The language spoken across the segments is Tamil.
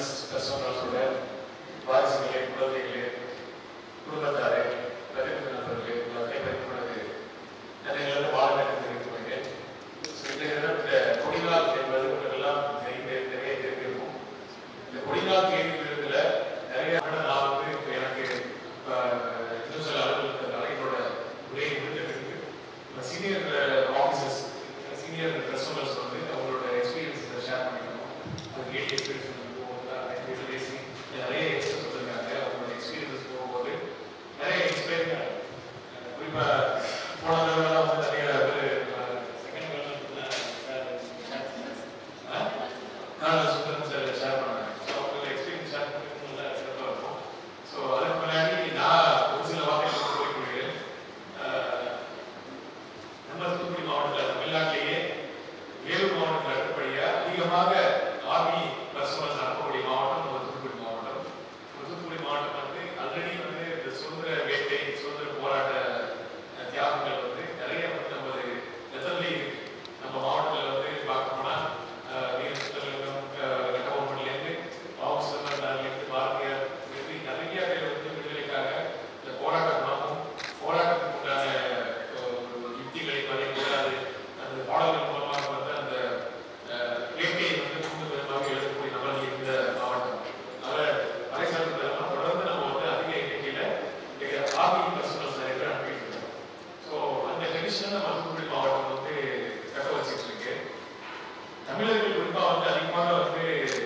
சர்வீஸ் பர்சனல்ஸோட வாரிசுகளே குழந்தைகளே குடும்பத்தாரே பதிவு நண்பர்களே உங்கள் அனைவருக்கும் எனது நிறைய நல்ல வாழ்க்கை தெரிவித்துள்ளேன் இந்த தினம் இந்த கொடிநாள் என்பது உங்களுக்கெல்லாம் தெரிய- நிறைய தெரிந்திருக்கும் இந்த கொடிநாள் தேதி விருதுல நிறைய நான் வந்து இப்ப எனக்கு இப்ப இன்னும் சில அலுவலகத்தினால என்னோட உரையை முடிஞ்சிருக்கு சீனியர் ஆஃபீஸர்ஸ் சீனியர் பர்சனல்ஸ் வந்து அவங்களோட எக்ஸ்பீரியன்ஸ் ஷேர் பண்ணிக்கணும் அது ஏடி எக்ஸ்பீரியன்ஸ் பேசி நிறைய எக்ஸ்பீரியன்ஸ் சொல்லியிருக்காங்க அவங்களோட எக்ஸ்பீரியன்ஸ் போகும்போது நிறைய எக்ஸ்பீரியன்ஸ் குறிப்பா போன தடவை வந்து நிறைய பேர் செகண்ட் நான் சுத்தம் சார் ஷேர் பண்ணேன் ஸோ அவங்க எக்ஸ்பீரியன்ஸ் ஷேர் பண்ணுறதுல சிறப்பாக இருக்கும் ஸோ அதுக்கு முன்னாடி நான் ஒரு சில வார்த்தைகள் போய் கொள்கிறேன் நம்ம தூத்துக்குடி மாவட்டத்தில் தமிழ்நாட்டிலேயே வேலூர் மாவட்டத்தில் அடுத்தபடியாக அதிகமாக ஆர்மி பர்சனல்ஸ் அனுப்பக்கூடிய மாவட்டம் நம்ம தூத்துக்குடி மாவட்டம் நம்ம தூத்துக்குடி மாவட்டம் வந்து ஆல்ரெடி வந்து இந்த சுதந்திர வேட்டை சுதந்திர போராட்ட அஹ், தியாகங்கள் வந்து நிறைய வந்து நமது ரத்தன்லி நம்ம மாவட்டத்தில் வந்து பார்க்க போனால் வீர சுத்தலிங்கம் கட்டபொம்மன்லேருந்து பாவு சிதம்பரனார்லேருந்து பாரதியார் இருந்து நிறைய பேர் வந்து விடுதலைக்காக இந்த போராட்ட குணமும் போராட்டத்துக்கு உண்டான அஹ், யுக்திகளை பதியக்கூடாது அந்த பாடல்கள் மூலமாக வந்து அந்த அஹ், வேட்டையை வந்து கூண்டு விதமாக எழுதக்கூடிய நபர்கள் இருந்த மாவட்டம் அதனால் பறைசாற்று பெருமாள் தொடர்ந்து நம்ம வந்து அதிக எண்ணிக்கையில் ஆர்மி பர்சனல்ஸ் நிறைய பேர் அனுப்பிட்டு இருக்கோம் ஸோ அந்த ட்ரெடிஷனை நம்ம தூத்துக்குடி மாவட்டம் வந்து தக்க வச்சுட்டு இருக்கு தமிழர்கள் குறிப்பாக வந்து அதிகமாக வந்து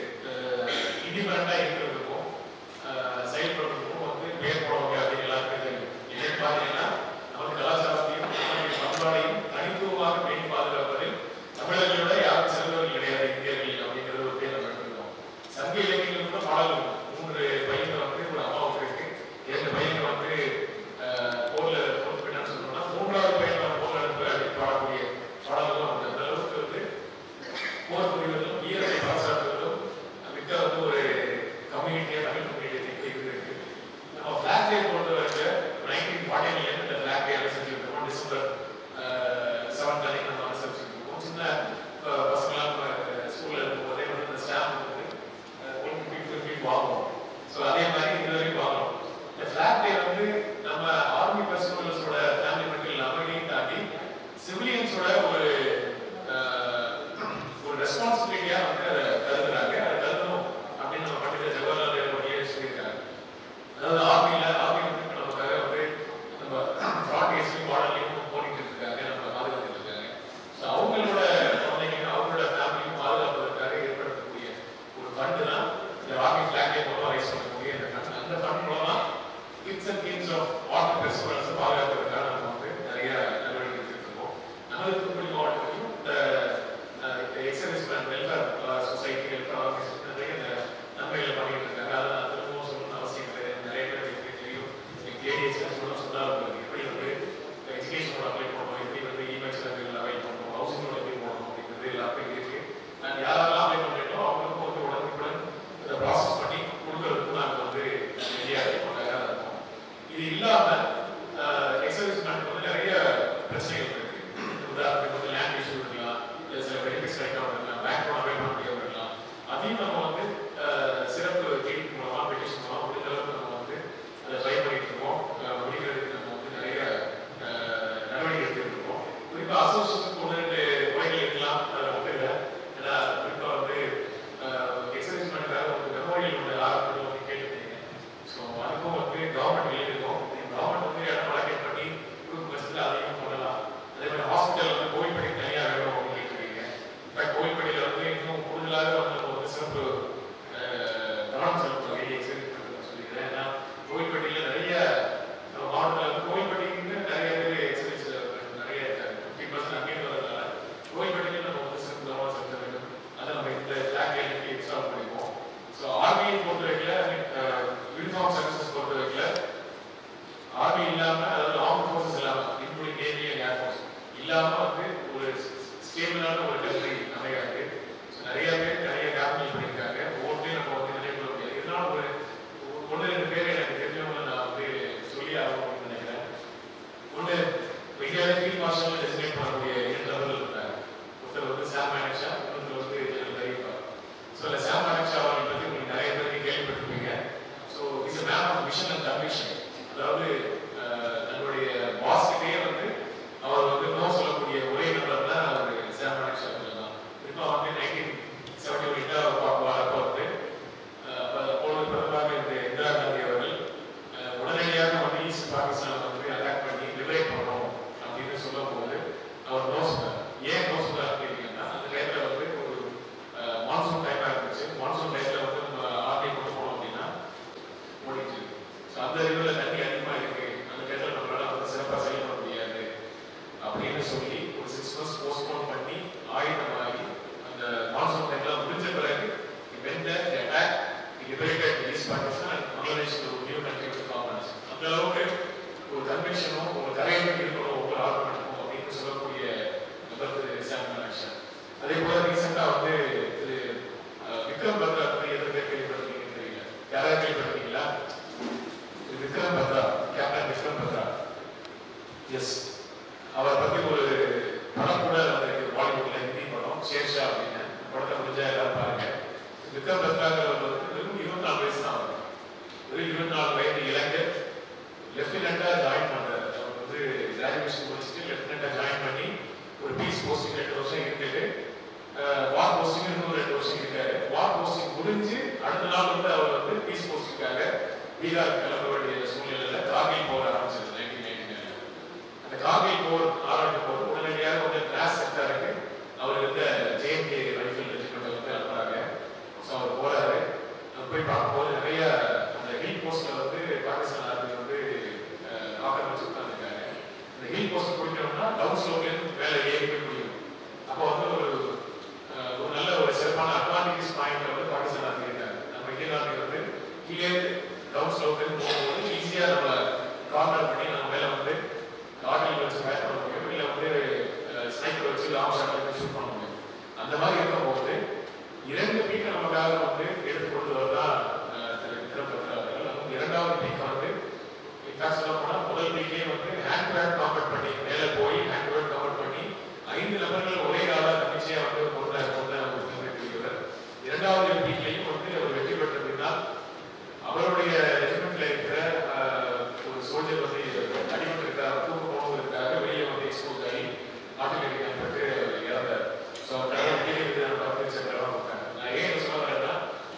இண்டிபெண்டாக இருக்கிறதுக்கும் அஹ், செயல்படுறதுக்கும் வந்து பேர் போடுவாங்க அப்படின்னு எல்லாருக்கும் தெரியும் என்னன்னு பார்த்தீங்கன்னா நமது கலாச்சாரத்தையும் நம்முடைய பண்பாடையும் தனித்துவமாக பேணி பாதுகாப்பதில் தமிழர்களோட யாரும் சிறந்தவர்கள் கிடையாது இந்தியர்கள் அப்படிங்கிறது ஒரு பேர் நம்ம எடுத்துருக்கோம் சங்க இலக்கியங்கள் கூட பாடல் இருக்கும். மூன்று பையன்கள் வந்து ஒரு அம்மாவுக்கு இருக்கு இரண்டு பையன்கள் வந்து அஹ், போர்ல போர் போயிட்டான்னு சொல்லணும்னா மூன்றாவது பையன் நம்ம போர் அனுப்பு அப்படின்னு பாடக்கூடிய பாடல்கள் வந்து அந்த அளவுக்கு வந்து போர் புரிவதும் வீரத்தை பாசாட்டுவதும் மிக்க வந்து ஒரு கம்யூனிட்டியா தமிழ் கம்யூனிட்டி இருக்கு நம்ம பிளாக் டே பொறுத்த வரைக்கும் நைன்டீன் ஃபார்ட்டி இந்த பிளாக் டே அனுசரிச்சுட்டு இருக்கோம் டிசம்பர் செவன்த் அன்னைக்கு நம்ம அனுசரிச்சுட்டு இருக்கோம் சின்ன அஹ், பசங்களாம் ஸ்கூல்ல இருக்கும்போதே வந்து இந்த ஸ்டாம்ப் வந்து ஒன்று திருப்பி வாங்குவோம் ஸோ அதே மாதிரி இந்த வரைக்கும் வாங்குறோம் இந்த பிளாக் டே வந்து நம்ம ஆர்மி பர்சனல்ஸோட ஃபேமிலி மட்டும் இல்லாமல் இதையும் தாண்டி சிவிலியன்ஸோட ஒரு அஹ், ஒரு ரெஸ்பான்சிபிலிட்டியா வந்து அதை கருதுறாங்க அதை கருதணும் அப்படின்னு நம்ம பண்டிகை ஜவஹர்லால் நேரு அவர்களே சொல்லியிருக்காங்க அதாவது ஆர்மியில ஆர்மி வந்து நமக்காக வந்து நம்ம ஃப்ராட்கேஸ்லையும் மாடல்லையும் போனிட்டு இருக்காங்க நம்ம பாதுகாத்துட்டு இருக்காங்க ஸோ அவங்களோட குழந்தைங்க அவங்களோட ஃபேமிலியும் பாதுகாப்பதற்காக ஏற்படுத்தக்கூடிய ஒரு ஃபண்டு தான் இந்த ஆர்மி ஃபிளாக் டே மூலமா ரைஸ் பண்ணக்கூடிய இந்த ஃபண்ட் அந்த ஃபண்ட் மூலமா kids and kings of water festivals பாதுகாப்பதற்காக நம்ம வந்து நிறைய நடவடிக்கை எடுத்துட்டு இருக்கோம் நமது தூத்துக்குடி மாவட்டத்திலையும் இந்த எக்ஸசைஸ் பிளான் விக்ரம் பத்ராங்கிறவர் வந்து வெறும் இருபத்தி நாலு வயசு தான் அவர் வெறும் இருபத்தி நாலு வயது இளைஞர் லெஃப்டினண்டா ஜாயின் பண்றாரு அவர் வந்து கிராஜுவேஷன் முடிச்சுட்டு லெஃப்டினண்டா ஜாயின் பண்ணி ஒரு பீஸ் போஸ்டிங் ரெண்டு வருஷம் இருந்துட்டு வார் போஸ்டிங் இன்னும் ரெண்டு வருஷம் இருக்காரு வார் போஸ்டிங் முடிஞ்சு அடுத்த நாள் வந்து அவர் வந்து பீஸ் போஸ்டிங்காக பீகார் கிளம்ப வேண்டிய சூழ்நிலையில கார்கில் போர் ஆரம்பிச்சது நைன்டீன் நைன்டி அந்த கார்கில் போர் ஆரம்பிக்கும் போது உடனடியாக கொஞ்சம் கிளாஸ் செக்டாருக்கு அவர் இருந்த ஜேஎம்கே ரைஃபிள் ரெஜிமெண்ட் வந்து அனுப்புறாங்க ஸோ அவர் போறாரு அங்க போய் பார்க்கும்போது நிறைய அந்த ஹில் போஸ்ட்ல வந்து பாகிஸ்தான் ஆர்மி வந்து அஹ், ஆக்கிரமிச்சு உட்காந்துருக்காங்க இந்த ஹில் போஸ்ட் பிடிக்கணும்னா டவுன் ஸ்லோப்லேருந்து மேலே ஏறி போய் பிடிக்கும் அப்போ வந்து ஒரு அஹ், ஒரு நல்ல ஒரு சிறப்பான அட்வான்டேஜ் பாயிண்ட் வந்து பாகிஸ்தான் ஆர்மி இருக்காங்க நம்ம இந்தியன் ஆர்மி வந்து கீழே டவுன் ஸ்லோப்லேருந்து போகும்போது ஈஸியாக நம்ம கார்னர் பண்ணி நம்ம மேலே வந்து ஆர்டர் வச்சு ஃபயர் பண்ண முடியும் இல்லை வந்து ஸ்னைப்பர் வச்சு லாங் ஷாட் வச்சு ஷூட் பண்ண முடியும் அந்த மாதிரி இருக்கும்போது இரண்டு பீக்கை நமக்காக வந்து எடுத்து கொண்டு வரதா அஹ், திரு விக்ரம் பத்ரா அவர்கள் அதுவும் இரண்டாவது பீக்கை வந்து இன்ஃபேக்ட் சொல்ல போனா முதல் பீக்கே வந்து ஹேண்ட் டு ஹேண்ட் காம்பட் பண்ணி மேலே போய் ஹேண்ட் டு ஹேண்ட் காம்பட் பண்ணி ஐந்து நபர்கள் ஒரே ஆளா தன்னிச்சையா வந்து கொண்ட கொண்ட ஒரு தீவிரக்கூடியவர் இரண்டாவது பீக்லையும் வந்து அவர் வெற்றி பெற்றதுனால் அவருடைய ரெஜிமெண்ட்ல இருக்கிற அஹ், ஒரு சோல்ஜர் வந்து அடிபட்டு இருக்கார் தூக்க போனதற்காக வெளியே வந்து எக்ஸ்போஸ் ஆகி ஆட்டுக்கறி கேம்பட்டு இறந்தார் ஸோ கடவுள் கீழே இருந்து நம்ம பார்த்து சென்றெல்லாம் பார்த்தாங்க நான் ஏன் இதை சொல்ல வரேன்னா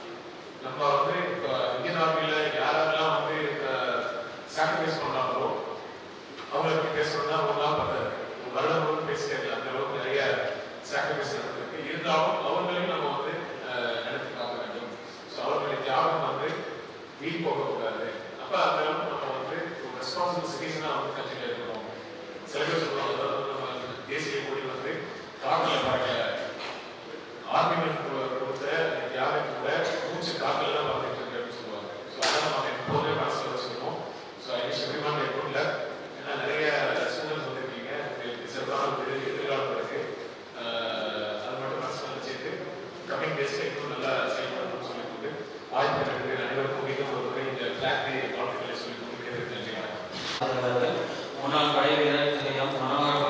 நம்ம வந்து இப்போ இந்தியன் ஆர்மியில் யாரெல்லாம் வந்து சாக்ரிஃபைஸ் பண்ணாங்களோ அவங்களை பற்றி பேசணும்னா ஒரு நாள் பார்த்தாரு ஒரு வருடம் முழுவதும் பேசிட்டே இருக்கலாம் அந்த அளவுக்கு நிறைய சாக்ரிஃபைஸ் நடந்திருக்கு இருந்தாலும் அவங்களையும் நம்ம வந்து அஹ், நினைத்து பார்க்க வேண்டும் ஸோ அவர்களுடைய தியாகம் வந்து வீண் போகக்கூடாது அப்போ அந்த அளவுக்கு நம்ம வந்து ஒரு ரெஸ்பான்சிபிள் சிட்டிசனாக வந்து கட்சியில் இருக்கணும் சில பேர் சொல்லுவாங்க அதாவது நம்ம தேசிய கொடி வந்து காட்டில் பறக்கல ஆர்குமெண்ட் கொடுத்த அந்த தியாகம் கூட மூச்சு காட்டில் தான் பறந்துட்டு இருக்கு அப்படின்னு சொல்லுவாங்க ஸோ அதை நம்ம எப்போதுமே மனசில் வச்சுக்கணும் so I wish everyone good luck ஏன்னா நிறைய ஸ்டூடெண்ட்ஸ் வந்திருக்கீங்க உங்களுக்கு சிறப்பான ஒரு எதிர் எதிர்காலம் இருக்கு அஹ், அது மட்டும் மனசில் வச்சுட்டு கம்மிங் டேஸில் இன்னும் நல்லா செயல்படணும்னு சொல்லிக் கொண்டு வாய்ப்பு எனக்கு அனைவருக்கும் மீண்டும் ஒரு முறை இந்த பிளாக் டே வாழ்த்துக்களை சொல்லிக் கொண்டு கேட்டு நன்றி வணக்கம் அவர்களது முன்னாள் படை வீரர் திரு எம் மனோகர்